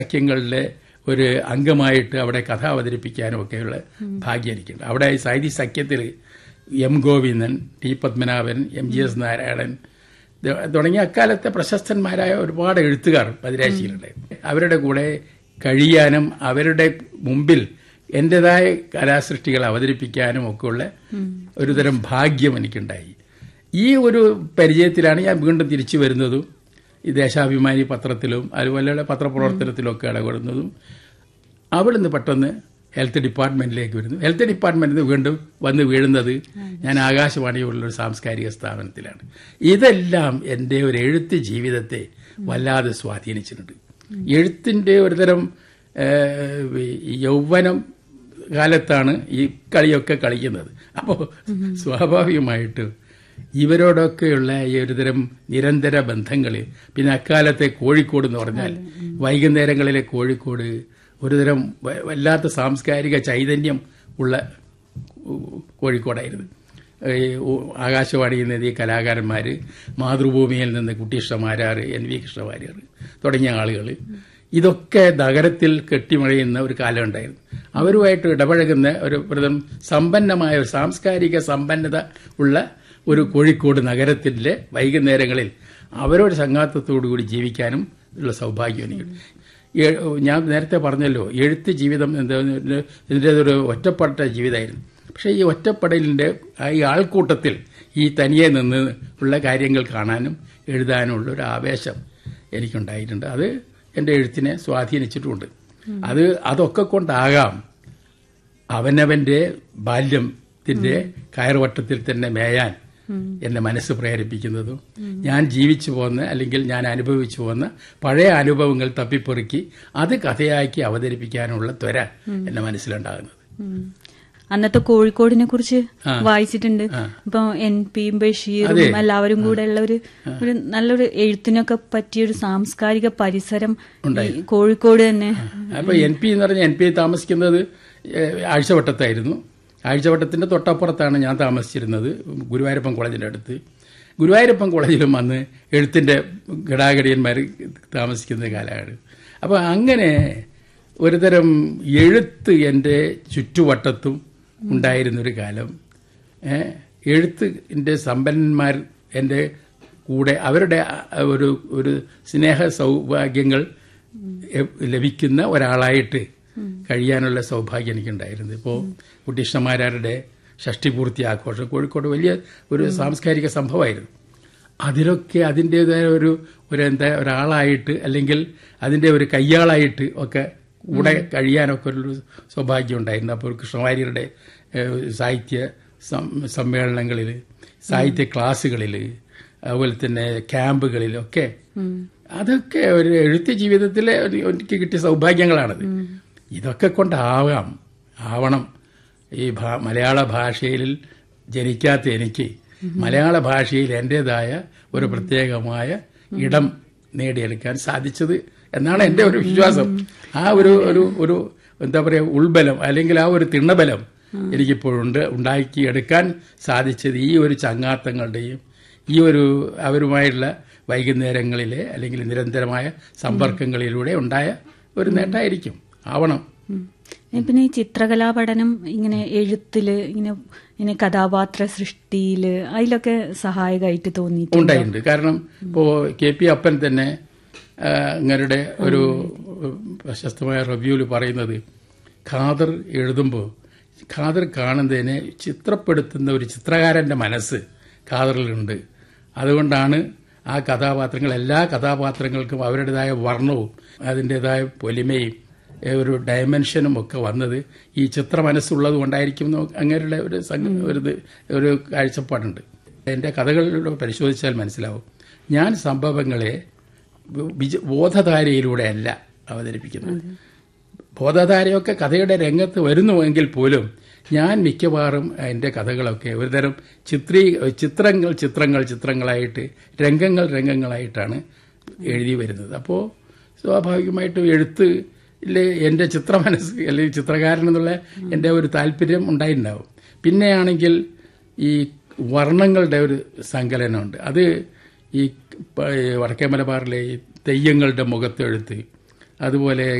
സഖ്യങ്ങളുടെ ഒരു അംഗമായിട്ട് അവിടെ കഥ അവതരിപ്പിക്കാനും ഒക്കെയുള്ള ഭാഗ്യം എനിക്കുണ്ട് അവിടെ സാഹിത്യ സഖ്യത്തിൽ M Govindan T Padmanabhan M G S Narayanan ഇത് തുടങ്ങിയ അക്കാലത്തെ പ്രശസ്തന്മാരായ ഒരുപാട് എഴുത്തുകാർ മദിരാശിയിലുണ്ട് അവരുടെ കൂടെ കഴിയാനും അവരുടെ മുമ്പിൽ എന്റേതായ കലാസൃഷ്ടികൾ അവതരിപ്പിക്കാനും ഒക്കെയുള്ള ഒരുതരം ഭാഗ്യം എനിക്കുണ്ടായി ഈ ഒരു പരിചയത്തിലാണ് ഞാൻ വീണ്ടും തിരിച്ചു വരുന്നതും ഈ ദേശാഭിമാനി പത്രത്തിലും അതുപോലെയുള്ള പത്രപ്രവർത്തനത്തിലും ഒക്കെ ഇടപെടുന്നതും അവിടുന്ന് പെട്ടെന്ന് ഹെൽത്ത് ഡിപ്പാർട്ട്മെന്റിലേക്ക് വരുന്നു ഹെൽത്ത് ഡിപ്പാർട്ട്മെന്റിൽ നിന്ന് വീണ്ടും വന്ന് വീഴുന്നത് ഞാൻ ആകാശവാണി പോലുള്ള ഒരു സാംസ്കാരിക സ്ഥാപനത്തിലാണ് ഇതെല്ലാം എൻ്റെ ഒരു എഴുത്ത് ജീവിതത്തെ വല്ലാതെ സ്വാധീനിച്ചിട്ടുണ്ട് എഴുത്തിന്റെ ഒരുതരം ഏഹ്, ഈ യൗവനം കാലത്താണ് ഈ കളിയൊക്കെ കളിക്കുന്നത് അപ്പോൾ സ്വാഭാവികമായിട്ടും ഇവരോടൊക്കെയുള്ള ഈ ഒരുതരം നിരന്തര ബന്ധങ്ങൾ പിന്നെ അക്കാലത്തെ കോഴിക്കോട് എന്ന് പറഞ്ഞാൽ വൈകുന്നേരങ്ങളിലെ കോഴിക്കോട് ഒരുതരം വ- വല്ലാത്ത സാംസ്കാരിക ചൈതന്യം ഉള്ള ഉ- കോഴിക്കോടായിരുന്നു ഈ ഉ- ആകാശവാണിയിൽ നിന്ന് ഈ കലാകാരന്മാർ മാതൃഭൂമിയിൽ നിന്ന് കുട്ടികൃഷ്ണമാരാർ എൻ വി കൃഷ്ണമാരാർ തുടങ്ങിയ ആളുകൾ ഇതൊക്കെ നഗരത്തിൽ കെട്ടിമഴയുന്ന ഒരു കാലം ഉണ്ടായിരുന്നു അവരുമായിട്ട് ഇടപഴകുന്ന ഒരു പ്രഥം സമ്പന്നമായ ഒരു സാംസ്കാരിക സമ്പന്നത ഉള്ള ഒരു കോഴിക്കോട് നഗരത്തിലെ വൈകുന്നേരങ്ങളിൽ അവരോട് സംഘാത്തത്തോടുകൂടി ജീവിക്കാനും ഉള്ള സൗഭാഗ്യം എനിക്ക് എ- ഞാൻ നേരത്തെ പറഞ്ഞല്ലോ എഴുത്ത് ജീവിതം എന്താ ഇതിൻ്റെ ഒരു ഒറ്റപ്പെട്ട ജീവിതമായിരുന്നു പക്ഷേ ഈ ഒറ്റപ്പെടലിന്റെ ആ ഈ ആൾക്കൂട്ടത്തിൽ ഈ തനിയെ നിന്ന് ഉള്ള കാര്യങ്ങൾ കാണാനും എഴുതാനുമുള്ള ഒരു ആവേശം എനിക്കുണ്ടായിട്ടുണ്ട് അത് എൻ്റെ എഴുത്തിനെ സ്വാധീനിച്ചിട്ടുമുണ്ട് അത് അതൊക്കെ കൊണ്ടാകാം അവനവന്റെ ബാല്യത്തിന്റെ കയറുവട്ടത്തിൽ തന്നെ മേയാൻ എന്നെ മനസ്സ് പ്രേരിപ്പിക്കുന്നതും ഞാൻ ജീവിച്ചു പോന്ന അല്ലെങ്കിൽ ഞാൻ അനുഭവിച്ചു പോന്ന പഴയ അനുഭവങ്ങൾ തപ്പിപ്പെറുക്കി അത് കഥയാക്കി അവതരിപ്പിക്കാനുള്ള ത്വര എന്റെ മനസ്സിലുണ്ടാകുന്നത് ഉം. അന്നത്തെ കോഴിക്കോടിനെ കുറിച്ച് വായിച്ചിട്ടുണ്ട് ഇപ്പൊ എൻ പി ബഷീറും എല്ലാവരും കൂടെ ഉള്ള ഒരു ഒരു നല്ലൊരു എഴുത്തിനൊക്കെ പറ്റിയൊരു സാംസ്കാരിക പരിസരം ഈ കോഴിക്കോട് തന്നെ അപ്പൊ എൻ പി എന്ന് പറഞ്ഞാൽ എൻ പി താമസിക്കുന്നത് ഏഹ്, ആഴ്ചവട്ടത്തായിരുന്നു ആഴ്ചവട്ടത്തിന്റെ തൊട്ടപ്പുറത്താണ് ഞാൻ താമസിച്ചിരുന്നത് ഗുരുവായൂരപ്പൻ കോളേജിന്റെ അടുത്ത് ഗുരുവായൂരപ്പൻ കോളേജിലും അന്ന് എഴുത്തിന്റെ ഘടാഘടിയന്മാർ താമസിക്കുന്ന കാലമാണ് അപ്പൊ അങ്ങനെ ഒരുതരം എഴുത്ത് എൻ്റെ ചുറ്റുവട്ടത്തും ഉണ്ടായിരുന്ന ഒരു കാലം ഏഹ്, എഴുത്തിന്റെ സമ്പന്നന്മാർ എൻ്റെ കൂടെ അവരുടെ ആ ഒരു ഒരു സ്നേഹ സൗഭാഗ്യങ്ങൾ എ- ലഭിക്കുന്ന ഒരാളായിട്ട് കഴിയാനുള്ള സൗഭാഗ്യം എനിക്കുണ്ടായിരുന്നു ഇപ്പോൾ കുട്ടിഷ്ണമാരാരുടെ ഷഷ്ടിപൂർത്തി ആഘോഷം കോഴിക്കോട് വലിയ ഒരു സാംസ്കാരിക സംഭവമായിരുന്നു അതിലൊക്കെ അതിൻ്റെതായ ഒരു ഒരു എന്താ ഒരാളായിട്ട് അല്ലെങ്കിൽ അതിൻ്റെ ഒരു കയ്യാളായിട്ട് ഒക്കെ കൂടെ കഴിയാനൊക്കെ ഒരു സൗഭാഗ്യം ഉണ്ടായിരുന്നു അപ്പോൾ കൃഷ്ണവാര്യരുടെ ഏഹ്, സാഹിത്യ സം- സമ്മേളനങ്ങളിൽ സാഹിത്യ ക്ലാസ്സുകളിൽ അതുപോലെ തന്നെ ക്യാമ്പുകളിലൊക്കെ അതൊക്കെ ഒരു എഴുത്ത് ജീവിതത്തിലെ ഒരു- എനിക്ക് കിട്ടിയ സൗഭാഗ്യങ്ങളാണത് ഇതൊക്കെ കൊണ്ടാവാം ആവണം ഈ ഭാ- മലയാള ഭാഷയിൽ ജനിക്കാത്ത എനിക്ക് മലയാള ഭാഷയിൽ എന്റേതായ ഒരു പ്രത്യേകമായ ഇടം നേടിയെടുക്കാൻ സാധിച്ചത് എന്നാണ് എന്റെ ഒരു വിശ്വാസം ആ ഒരു ഒരു ഒരു എന്താ പറയുക ഉൾബലം അല്ലെങ്കിൽ ആ ഒരു തിണ്ണബലം എനിക്കിപ്പോഴുണ്ട് ഉണ്ടാക്കിയെടുക്കാൻ സാധിച്ചത് ഈ ഒരു ചങ്ങാത്തങ്ങളുടെയും ഈ ഒരു അവരുമായുള്ള വൈകുന്നേരങ്ങളിലെ അല്ലെങ്കിൽ നിരന്തരമായ സമ്പർക്കങ്ങളിലൂടെ ഉണ്ടായ ഒരു നേട്ടമായിരിക്കും ആവണം ഉം. പിന്നെ ഈ ചിത്രകലാ പഠനം ഇങ്ങനെ എഴുത്തില് ഇങ്ങനെ ഇങ്ങനെ കഥാപാത്ര സൃഷ്ടിയില് അതിലൊക്കെ സഹായകമായിട്ട് തോന്നിയിട്ടുണ്ട് ഉണ്ടായിട്ടുണ്ട് കാരണം ഇപ്പോ കെ പി അപ്പൻ തന്നെ ആ, അങ്ങരുടെ ഒരു പ്രശസ്തമായ റിവ്യൂവിൽ പറയുന്നത് ഖാദർ എഴുതുമ്പോൾ ഖാദർ കാണുന്നതിനെ ചിത്രപ്പെടുത്തുന്ന ഒരു ചിത്രകാരന്റെ മനസ്സ് ഖാദറിലുണ്ട് അതുകൊണ്ടാണ് ആ കഥാപാത്രങ്ങൾ എല്ലാ കഥാപാത്രങ്ങൾക്കും അവരുടേതായ വർണ്ണവും അതിൻ്റെതായ പൊലിമയും ഏ, ഒരു ഡയമെൻഷനും ഒക്കെ വന്നത് ഈ ചിത്ര മനസ്സുള്ളത് കൊണ്ടായിരിക്കും എന്ന് അങ്ങനെയുള്ള ഒരു സംഗ- ഒരു ഇത് ഒരു കാഴ്ചപ്പാടുണ്ട് എൻ്റെ കഥകളിലൂടെ പരിശോധിച്ചാൽ മനസ്സിലാവും ഞാൻ സംഭവങ്ങളെ വിജ- ബോധധാരയിലൂടെയല്ല അവതരിപ്പിക്കുന്നത് ബോധധാരയൊക്കെ കഥയുടെ രംഗത്ത് വരുന്നുവെങ്കിൽ പോലും ഞാൻ മിക്കവാറും എൻ്റെ കഥകളൊക്കെ ഒരുതരം ചിത്രീ ചിത്രങ്ങൾ ചിത്രങ്ങൾ ചിത്രങ്ങളായിട്ട് രംഗങ്ങൾ രംഗങ്ങളായിട്ടാണ് എഴുതി വരുന്നത് അപ്പോൾ സ്വാഭാവികമായിട്ടും എഴുത്ത് എൻ്റെ ചിത്രമനസ് അല്ലെങ്കിൽ ചിത്രകാരൻ എന്നുള്ള എൻ്റെ ഒരു താല്പര്യം ഉണ്ടായിട്ടുണ്ടാവും പിന്നെയാണെങ്കിൽ ഈ വർണ്ണങ്ങളുടെ ഒരു സങ്കലനമുണ്ട് അത് ഈ പ- ഈ വടക്കേ മലബാറിലെ ഈ തെയ്യങ്ങളുടെ മുഖത്തെഴുത്ത് അതുപോലെ